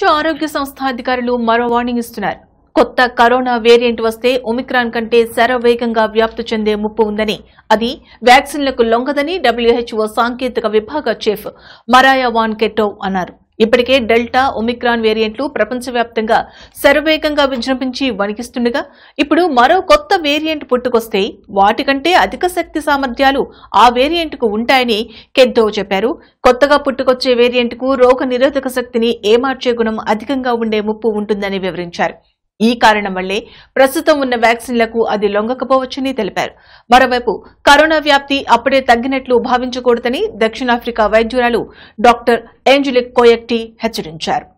ఆరోగ్య సంస్థ అధికారులు మరో వార్నింగ్ ఇస్తున్నారు కొత్త కరోనా వేరియంట్ వస్తే ఒమిక్రాన్ కంటే శరవేగంగా వ్యాప్తి చెందే ముప్పు ఉందని అది వ్యాక్సిన్లకు లొంగదని డబ్ల్యూహెచ్ఓ సాంకేతిక విభాగ చీఫ్ మరాయా వాన్ కెటోవ్ అన్నారు ఇప్పటికే డెల్టా ఒమిక్రాన్ వేరియంట్లు ప్రపంచవ్యాప్తంగా శరవేగంగా విజృంభించి వణికిస్తుండగా ఇప్పుడు మరో కొత్త వేరియంట్ పుట్టుకొస్తే వాటికంటే అధిక శక్తి సామర్థ్యాలు ఆ వేరియంట్ కు ఉంటాయని కెద్దోవ్ చెప్పారు కొత్తగా పుట్టుకొచ్చే వేరియంట్ కు రోగ నిరోధక శక్తిని ఏమార్చే గుణం అధికంగా ఉండే ముప్పు ఉంటుందని వివరించారు ఈ కారణం వల్లే ప్రస్తుతం ఉన్న వ్యాక్సిన్లకు అది లొంగకపోవచ్చని తెలిపారు మరోవైపు కరోనా వ్యాప్తి అప్పుడే తగ్గినట్లు భావించకూడదని దక్షిణాఫ్రికా వైద్యురాలు డాక్టర్ ఏంజలిక్ కోయక్టి హెచ్చరించారు